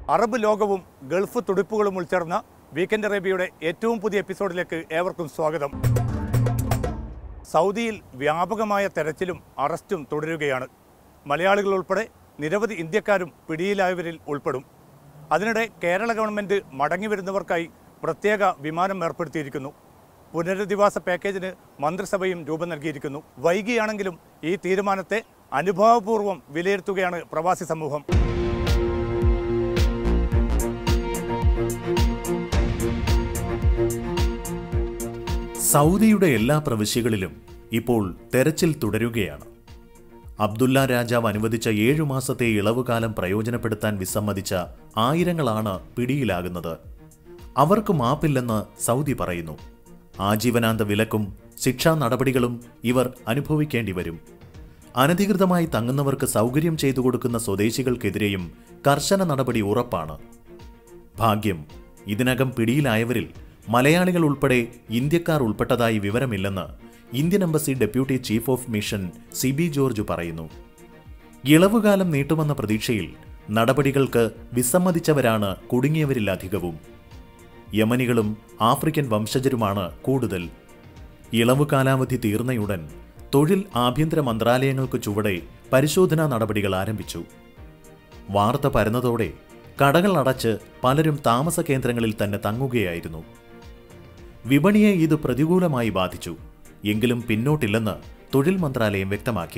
Arab ലോകവും Gulf തുടിപ്പുകളും ഉൾച്ചേർന്ന weekend അറേബ്യയുടെ ഏറ്റവും പുതിയ എപ്പിസോഡിലേക്ക് ഏവർക്കും സ്വാഗതം സൗദിയിൽ വ്യാപകമായ തെരച്ചിലും അറസ്റ്റും തുടരുകയാണ് മലയാളികൾ ഉൾപ്പെടെ നിരവധി ഇന്ത്യക്കാരും പിടിയിലായവരിൽ ഉൾപ്പെടും അതിനിടെ കേരള ഗവൺമെൻറ് മടങ്ങി വരുന്നവർക്കായി പ്രത്യേക വിമാനം ഏർപ്പെടുത്തിയിരിക്കുന്നു പുനരധിവാസ പാക്കേജിന് മന്ത്രിസഭയും രൂപം നൽകിയിരിക്കുന്നു വൈകിയാണെങ്കിലും ഈ തീരുമാനത്തെ അനുഭാവപൂർവ്വം വിലയിരുത്തുകയാണ് പ്രവാസി സമൂഹം സൗദിയുടെ എല്ലാ പ്രവിശ്യകളിലും ഇപ്പോൾ തെരച്ചിൽ തുടരുകയാണ് അബ്ദുല്ല രാജാവ് അനുവദിച്ച ഏഴു മാസത്തെ ഇളവുകാലം പ്രയോജനപ്പെടുത്താൻ വിസമ്മതിച്ച ആയിരങ്ങളാണ് പിടിയിലാകുന്നത് അവർക്ക് മാപ്പില്ലെന്ന് സൗദി പറയുന്നു ആജീവനാന്ത വിലക്കും ശിക്ഷാ നടപടികളും ഇവർ അനുഭവിക്കേണ്ടി വരും അനധികൃതമായി തങ്ങുന്നവർക്ക് സൗകര്യം ചെയ്തു കൊടുക്കുന്ന സ്വദേശികൾക്കെതിരെയും കർശന നടപടി ഉറപ്പാണ് ഭാഗ്യം ഇതിനകം പിടിയിലായവരിൽ മലയാളികൾ ഉൾപ്പെടെ ഇന്ത്യക്കാർ ഉൾപ്പെട്ടതായി വിവരമില്ലെന്ന് Indian embassy deputy chief of mission C B George പറയുന്നു ഇളവുകാലം നീട്ടുമെന്ന പ്രതീക്ഷയിൽ നടപടികൾക്ക് വിസമ്മതിച്ചവരാണ് കുടുങ്ങിയവരിലധികവും യമനികളും ആഫ്രിക്കൻ വംശജരുമാണ് കൂടുതൽ ഇളവ് കാലാവധി തീർന്നയുടൻ തൊഴിൽ ആഭ്യന്തര മന്ത്രാലയങ്ങൾക്ക് ചുവടെ പരിശോധനാ നടപടികൾ ആരംഭിച്ചു വാർത്ത പരന്നതോടെ കടകൾ അടച്ച് പലരും താമസ കേന്ദ്രങ്ങളിൽ തന്നെ തങ്ങുകയായിരുന്നു വിപണിയെ ഇത് പ്രതികൂലമായി ബാധിച്ചു എങ്കിലും പിന്നോട്ടില്ലെന്ന് തൊഴിൽ മന്ത്രാലയം വ്യക്തമാക്കി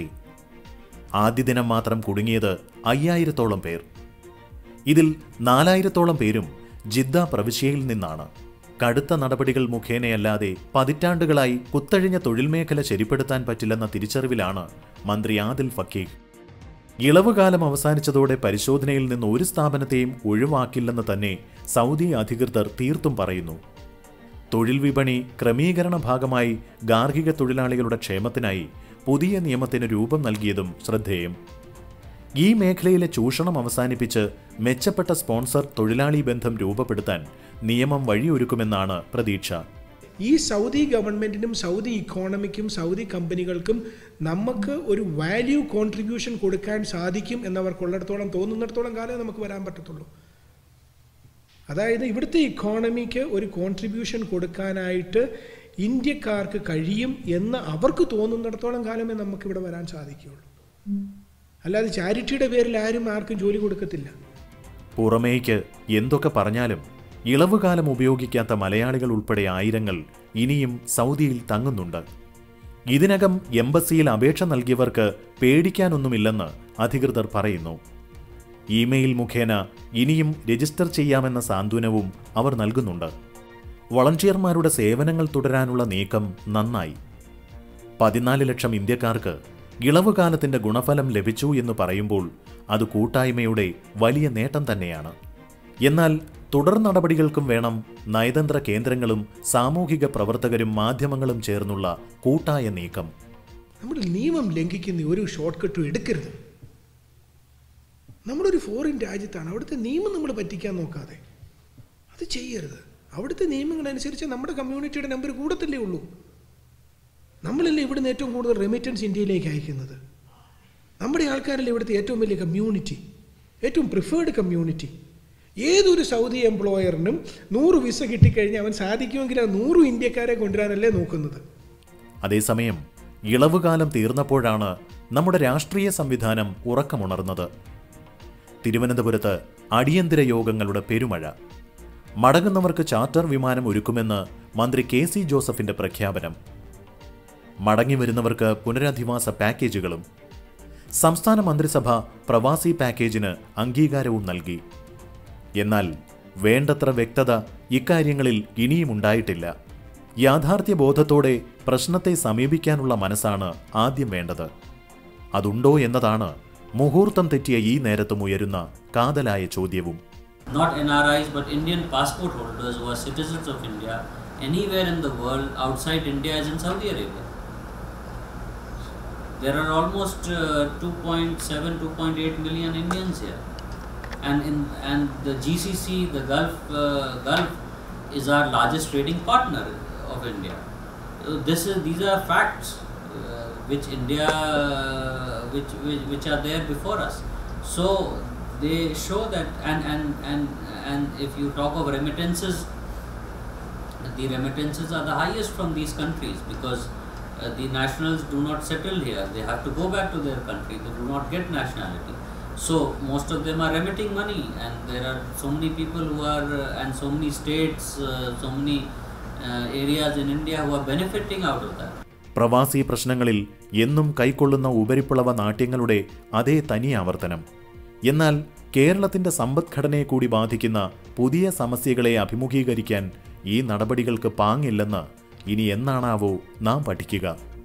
ആദ്യ ദിനം മാത്രം കുടുങ്ങിയത് അയ്യായിരത്തോളം പേർ ഇതിൽ നാലായിരത്തോളം പേരും ജിദ്ദ പ്രവിശ്യയിൽ നിന്നാണ് കടുത്ത നടപടികൾ മുഖേനയല്ലാതെ പതിറ്റാണ്ടുകളായി കുത്തഴിഞ്ഞ തൊഴിൽ മേഖല ശരിപ്പെടുത്താൻ പറ്റില്ലെന്ന തിരിച്ചറിവിലാണ് മന്ത്രി ആദിൽ ഫക്കീർ ഇളവുകാലം അവസാനിച്ചതോടെ പരിശോധനയിൽ നിന്ന് ഒരു സ്ഥാപനത്തെയും ഒഴിവാക്കില്ലെന്ന് തന്നെ സൗദി അധികൃതർ തീർത്തും പറയുന്നു തൊഴിൽ വിപണി ക്രമീകരണ ഭാഗമായി ഗാർഹിക തൊഴിലാളികളുടെ ക്ഷേമത്തിനായി പുതിയ നിയമത്തിന് രൂപം നൽകിയതും ശ്രദ്ധേയം ഈ മേഖലയിലെ ചൂഷണം അവസാനിപ്പിച്ച് മെച്ചപ്പെട്ട സ്പോൺസർ തൊഴിലാളി ബന്ധം രൂപപ്പെടുത്താൻ നിയമം വഴിയൊരുക്കുമെന്നാണ് പ്രതീക്ഷ ഈ സൗദി ഗവൺമെൻറ്റിനും സൗദി ഇക്കോണമിക്കും സൗദി കമ്പനികൾക്കും നമുക്ക് ഒരു വാല്യൂ കോൺട്രിബ്യൂഷൻ കൊടുക്കാൻ സാധിക്കും എന്നവർക്കുള്ളിടത്തോളം തോന്നുന്നിടത്തോളം കാലമേ നമുക്ക് വരാൻ പറ്റത്തുള്ളൂ അതായത് ഇവിടുത്തെ ഇക്കോണമിക്ക് ഒരു കോൺട്രിബ്യൂഷൻ കൊടുക്കാനായിട്ട് ഇന്ത്യക്കാർക്ക് കഴിയും എന്ന് അവർക്ക് തോന്നുന്നിടത്തോളം കാലമേ നമുക്ക് ഇവിടെ വരാൻ സാധിക്കുകയുള്ളൂ അല്ലാതെ ചാരിറ്റിയുടെ പേരിൽ ആരും ആർക്കും ജോലി കൊടുക്കത്തില്ല പുറമേക്ക് എന്തൊക്കെ പറഞ്ഞാലും ഇളവുകാലം ഉപയോഗിക്കാത്ത മലയാളികൾ ഉൾപ്പെടെ ആയിരങ്ങൾ ഇനിയും സൗദിയിൽ തങ്ങുന്നുണ്ട് ഇതിനകം എംബസിയിൽ അപേക്ഷ നൽകിയവർക്ക് പേടിക്കാനൊന്നുമില്ലെന്ന് അധികൃതർ പറയുന്നു ഇമെയിൽ മുഖേന ഇനിയും രജിസ്റ്റർ ചെയ്യാമെന്ന സാന്ത്വനവും അവർ നൽകുന്നുണ്ട് വളണ്ടിയർമാരുടെ സേവനങ്ങൾ തുടരാനുള്ള നീക്കം നന്നായി പതിനാല് ലക്ഷം ഇന്ത്യക്കാർക്ക് ഇളവുകാലത്തിന്റെ ഗുണഫലം ലഭിച്ചു എന്ന് പറയുമ്പോൾ അത് കൂട്ടായ്മയുടെ വലിയ നേട്ടം തന്നെയാണ് എന്നാൽ തുടർ നടപടികൾക്കും വേണം നയതന്ത്ര കേന്ദ്രങ്ങളും സാമൂഹിക പ്രവർത്തകരും മാധ്യമങ്ങളും ചേർന്നുള്ള കൂട്ടായ നീക്കം നമ്മൾ നിയമം ലംഘിക്കുന്ന ഒരു ഷോർട്ട് കട്ടും എടുക്കരുത് നമ്മളൊരു ഫോറിൻ രാജ്യത്താണ് അവിടുത്തെ നിയമം നമ്മൾ പറ്റിക്കാൻ നോക്കാതെ അത് ചെയ്യരുത് അവിടുത്തെ നിയമങ്ങളനുസരിച്ച് നമ്മുടെ കമ്മ്യൂണിറ്റിയുടെ നമ്പർ കൂടത്തല്ലേ ഉള്ളൂ നമ്മളല്ലേ ഇവിടുന്ന് ഏറ്റവും കൂടുതൽ റെമിറ്റൻസ് ഇന്ത്യയിലേക്ക് അയക്കുന്നത് നമ്മുടെ ആൾക്കാരല്ലേ ഇവിടുത്തെ ഏറ്റവും വലിയ കമ്മ്യൂണിറ്റി ഏറ്റവും പ്രിഫേർഡ് കമ്മ്യൂണിറ്റി ഏതൊരു സൗദി എംപ്ലോയറിനും നൂറ് വിസ കിട്ടിക്കഴിഞ്ഞാൽ അവൻ സാധിക്കുമെങ്കിൽ ആ നൂറ് ഇന്ത്യക്കാരെ കൊണ്ടുവരാനല്ലേ നോക്കുന്നത് അതേസമയം ഇളവുകാലം തീർന്നപ്പോഴാണ് നമ്മുടെ രാഷ്ട്രീയ സംവിധാനം ഉറക്കമുണർന്നത് തിരുവനന്തപുരത്ത് അടിയന്തര യോഗങ്ങളുടെ പെരുമഴ മടങ്ങുന്നവർക്ക് ചാർട്ടർ വിമാനം ഒരുക്കുമെന്ന് മന്ത്രി കെ സി ജോസഫിന്റെ പ്രഖ്യാപനം മടങ്ങി വരുന്നവർക്ക് പുനരധിവാസ പാക്കേജുകളും സംസ്ഥാന മന്ത്രിസഭ പ്രവാസി പാക്കേജിന് അംഗീകാരവും നൽകി എന്നാൽ വേണ്ടത്ര വ്യക്തത ഇക്കാര്യങ്ങളിൽ ഇനിയും ഉണ്ടായിട്ടില്ല യാഥാർത്ഥ്യ ബോധത്തോടെ പ്രശ്നത്തെ സമീപിക്കാനുള്ള മനസ്സാണ് ആദ്യം വേണ്ടത് അതുണ്ടോ എന്നതാണ് മുഹൂർത്തം തെറ്റിയ ഈ നേരത്തും ഉയരുന്ന കാതലായ ചോദ്യവും not NRIs but Indian passport holders who are citizens of India anywhere in the world outside India as in Saudi Arabia. There are almost uh, 2.7 2.8 million Indians here. And in and the GCC the Gulf uh, Gulf is our largest trading partner of India. Uh, this is these are facts uh, which India which, which which are there before us. So they show that and and and and if you talk of remittances the remittances are the highest from these countries because uh, the nationals do not settle here they have to go back to their country they do not get nationality so most of them are remitting money and there are so many people who are uh, and so many states uh, so many uh, areas in india who are benefiting out of that പ്രവാസി പ്രശ്നങ്ങളിൽ എന്നും കൈക്കൊള്ളുന്ന ഉപരിപ്ലവ നാട്യങ്ങളുടെ അതേ തനി ആവർത്തനം എന്നാൽ കേരളത്തിന്റെ സമ്പദ്ഘടനയെ കൂടി ബാധിക്കുന്ന പുതിയ സമസ്യകളെ അഭിമുഖീകരിക്കാൻ ഈ നടപടികൾക്ക് പാങ്ങില്ലെന്ന് ഇനി എന്നാണാവോ നാം പഠിക്കുക